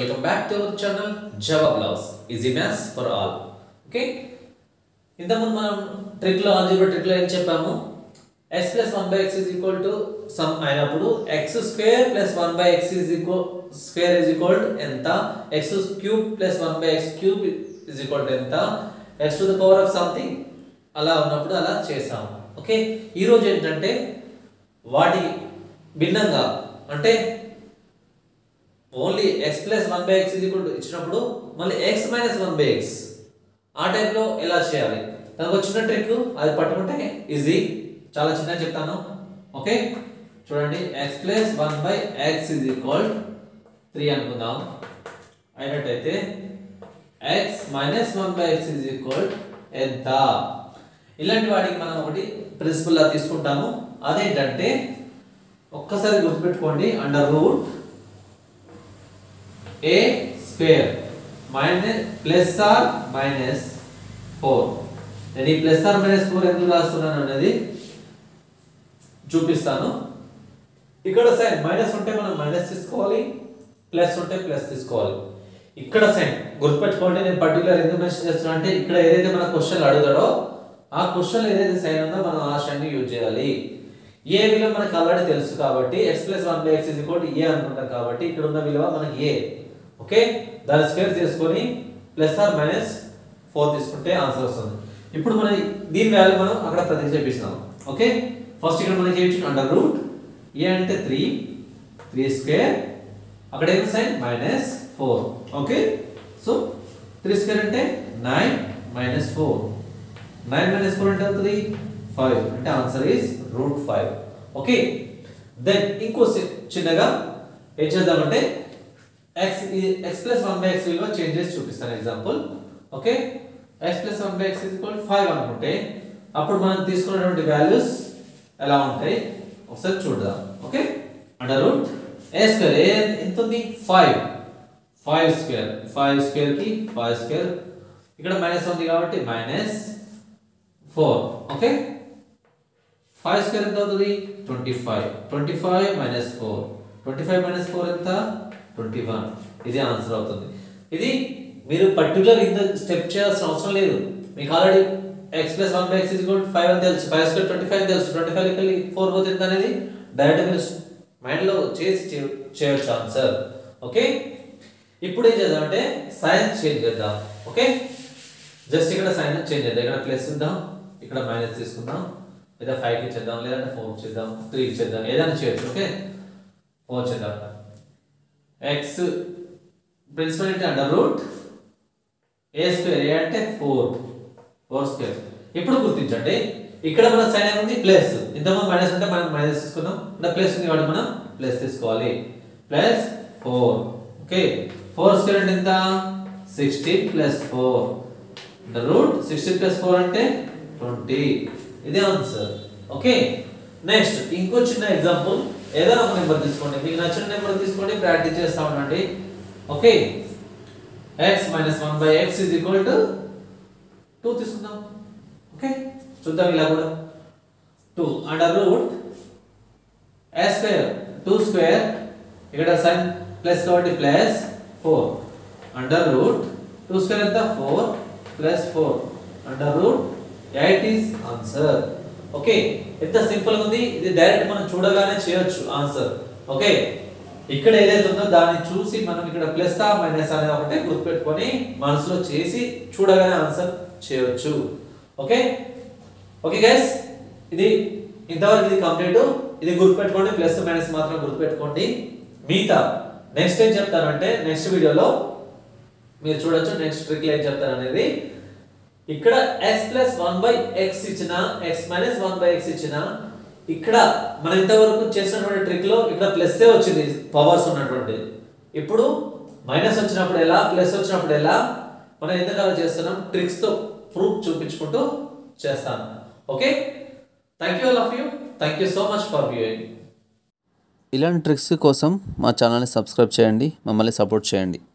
welcome back to our channel Java Blogs Easy Maths for all. Okay? ఇంతకుముందు మనం ట్రిక్లో algebra ట్రిక్లో ఏం చెప్పాము x plus one by x is equal to some అయినప్పుడు x square plus one by x is equal square is equal ఎంత x cube plus one by x cube is equal to ఎంత x to the power of something అలా ఉన్నప్పుడు అలా చేసాము okay ఈరోజు ఏంటంటే వాటి భిన్నంగా అంటే only x plus one by x equal ఇచ్చినప్పుడు మళ్ళీ x minus one by x ఆ టైంలో ఎలా చేయాలి దానికి ఒక చిన్న ట్రిక్ అది పట్టుకుంటే ఈజీ చాలా చిన్నగా చెప్తాను ఓకే చూడండి x plus one by x is equal three అనుకుందాం అయినట్టయితే x minus one by x is equal ఎంత ఇలాంటి వాటికి మనం ఒకటి ప్రిన్సిపల్లా తీసుకుంటాము అదేంటంటే ఒక్కసారి గుర్తుపెట్టుకోండి under root a square minus plus or minus four నేను ఈ ప్లస్ ఆర్ మైనస్ ఫోర్ ఎందుకు రాస్తున్నాను అనేది చూపిస్తాను ఇక్కడ సైన్ మైనస్ ఉంటే మనం మైనస్ తీసుకోవాలి ప్లస్ ఉంటే ప్లస్ తీసుకోవాలి ఇక్కడ సైన్ గుర్తుపెట్టుకోండి నేను పర్టికులర్ ఎందుకు మెన్షన్ చేస్తున్నా అంటే ఇక్కడ ఏదైతే మన క్వశ్చన్ అడుగుతాడో ఆ క్వశ్చన్ ఏదైతే సైన్ ఉందో మనం ఆ సైన్ యూజ్ చేయాలి ఏ విలువ మనకు ఆల్రెడీ తెలుసు కాబట్టి x plus one by x is equal a అనుకుంటాం కాబట్టి ఇక్కడ ఉన్న విలువ మనకి ఏ ఓకే దాని స్క్వేర్ చేసుకొని ప్లస్ ఆర్ మైనస్ ఫోర్ తీసుకుంటే ఆన్సర్ వస్తుంది ఇప్పుడు మన దీని వాల్యూ మనం అక్కడ ప్రతిక్షేపిస్తాం ఓకే ఫస్ట్ ఇక్కడ మనకి ఏమి అండర్ రూట్ ఏ అంటే త్రీ త్రీ స్క్వేర్ అక్కడ ఏమి sign minus four okay so three square అంటే nine minus four nine minus four అంటే అవుతుంది ఫైవ్ అంటే answer is root five okay then ఇంకో సి- చిన్నగా ఏం చేద్దామంటే x x plus one by x విలువ చేంజ్ చేసి చూపిస్తాను example okay x plus one by x equal five అనుకుంటే అప్పుడు మనం తీసుకున్నటువంటి వాల్యూస్ ఎలా ఉంటాయి ఒకసారి చూద్దాం okay under root a square a ఎంత ఉంది five five square five square కి ఫైవ్ స్క్వేర్ ఇక్కడ మైనస్ ఉంది కాబట్టి minus four okay five square ఎంత అవుతుంది twenty five twenty five minus four twenty five minus four ఎంత ట్వంటీ వన్ ఇది ఆన్సర్ అవుతుంది ఇది మీరు పర్టికులర్ ఇంత స్టెప్ చేయాల్సిన అవసరం లేదు మీకు already x plus one by x equal five అని తెలుసు ఫైవ్ స్క్వేర్ ట్వంటీ ఫైవ్ తెలుసు ట్వంటీ ఫైవ్ వెళ్ళి ఫోర్ పోతే ఎంత అనేది డైరెక్ట్ మీరు మైండ్లో చేసి చే- చేయొచ్చు ఆన్సర్ ఓకే ఇప్పుడు ఏం చేద్దామంటే సైన్ చేంజ్ చేద్దాం ఓకే జస్ట్ ఇక్కడ సైన్ చేంజ్ చేద్దాం ఇక్కడ ప్లస్ ఉందాం ఇక్కడ మైనస్ తీసుకుందాం లేదా ఫైవ్ కి చేద్దాం లేదంటే ఫోర్ చేద్దాం త్రీ చేద్దాం ఏదైనా చేయొచ్చు ఓకే ఫోర్ చేద్దాం ఎక్స్ ప్రిన్సిపల్ ఏంటి under root a square a అంటే ఫోర్ ఫోర్ స్క్వేర్ ఇప్పుడు గుర్తించండి ఇక్కడ మన సైన్ ఏముంది ప్లస్ ఇంతకుముందు మైనస్ ఉంటే మనం మైనస్ తీసుకున్నాం అంటే ప్లస్ ఉంది కాబట్టి మనం ప్లస్ తీసుకోవాలి plus four okay four square అంటే ఎంత sixteen plus four root sixteen plus four అంటే ట్వంటీ ఇదే ఆన్సర్ ఓకే నెక్స్ట్ ఇంకో చిన్న ఎగ్జాంపుల్ ఏదైనా ఒక నెంబర్ తీసుకోండి మీకు నచ్చిన నెంబర్ తీసుకోండి ప్రాక్టీస్ చేస్తా ఉండండి okay x minus one by x is equal to two తీసుకుందాం ఓకే చూద్దాం ఇలా కూడా two under root a square two square ఇక్కడ సైన్ ప్లస్ కాబట్టి plus four under root two square ఎంత four plus four under root eight is answer okay ఎంత simple ఉంది ఇది డైరెక్ట్ మనం చూడగానే చేయొచ్చు ఆన్సర్ ఓకే ఇక్కడ ఏదైతే ఉందో దాన్ని చూసి మనం ఇక్కడ ప్లస్ ఆ మైనస్ అనేది ఒకటే గుర్తుపెట్టుకొని మనసులో చేసి చూడగానే ఆన్సర్ చేయొచ్చు ఓకే ఓకే గైస్ ఇది ఇంతవరకు ఇది కంప్లీట్ ఇది గుర్తుపెట్టుకోండి ప్లస్ మైనస్ మాత్రం గుర్తుపెట్టుకోండి మిగతా నెక్స్ట్ ఏం చెప్తానంటే నెక్స్ట్ వీడియోలో మీరు చూడొచ్చు నెక్స్ట్ ట్రిక్ ఏం చెప్తారు అనేది ఇక్కడ x plus one by x ఇచ్చిన x minus one by x ఇచ్చిన ఇక్కడ మనం ఇంతవరకు చేసినటువంటి ట్రిక్ లో ఇక్కడ ప్లస్ ఏ వచ్చింది పవర్స్ ఉన్నటువంటి ఇప్పుడు మైనస్ వచ్చినప్పుడు ఎలా ప్లస్ వచ్చినప్పుడు ఎలా మనం ఎందుకు అలా చేస్తున్నాం ట్రిక్స్ తో ప్రూఫ్ చూపించుకుంటూ చేస్తాను okay thank you all of you thank you so much for viewing ఇలాంటి ట్రిక్స్ కోసం మా ఛానల్ని సబ్స్క్రైబ్ చేయండి మమ్మల్ని సపోర్ట్ చేయండి